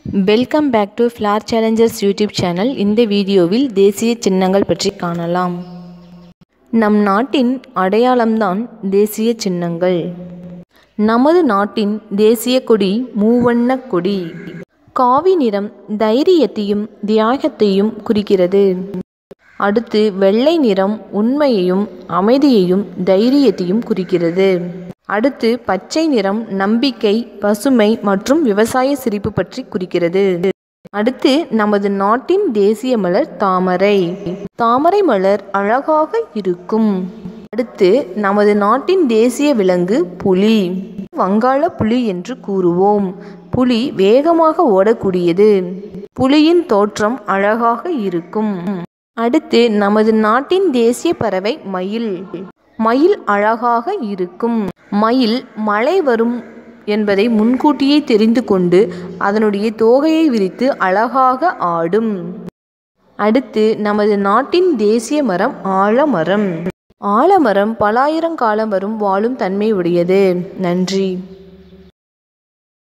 welcome back to floor challengers YouTube channel இந்த வீடியோவில் தேசிய சின்னங்கள் பற்றி காணலாம் நம் நாட்டின் அடையாளம்தான் தேசிய சின்னங்கள் நமது நாட்டின் தேசிய கொடி மூவண்ணக் கொடி காவி நிறம் தைரியத்தையும் தியாகத்தையும் குறிக்கிறது அடுத்து வெள்ளை நிறம் உண்மையையும் அமைதியையும் தைரியத்தையும் குறிக்கிறது அடுத்து பச்சை நிறம் நம்பிக்கை பசுமை மற்றும் விவசாய சிரிப்பு பற்றி குறிக்கிறது அடுத்து நமது நாட்டின் தேசிய மலர் தாமரை தாமரை மலர் அழகாக இருக்கும் அடுத்து நமது நாட்டின் தேசிய விலங்கு புலி வங்காள புலி என்று கூறுவோம் புலி வேகமாக ஓடக்கூடியது புலியின் தோற்றம் அழகாக இருக்கும் அடுத்து நமது நாட்டின் தேசிய பறவை மயில் மயில் அழகாக இருக்கும் மயில் மழை வரும் என்பதை முன்கூட்டியே தெரிந்து கொண்டு அதனுடைய தோகையை விரித்து அழகாக ஆடும் அடுத்து நமது நாட்டின் தேசிய மரம் ஆலமரம் ஆலமரம் பலாயிரங்காலம் வரும் வாழும் தன்மை உடையது நன்றி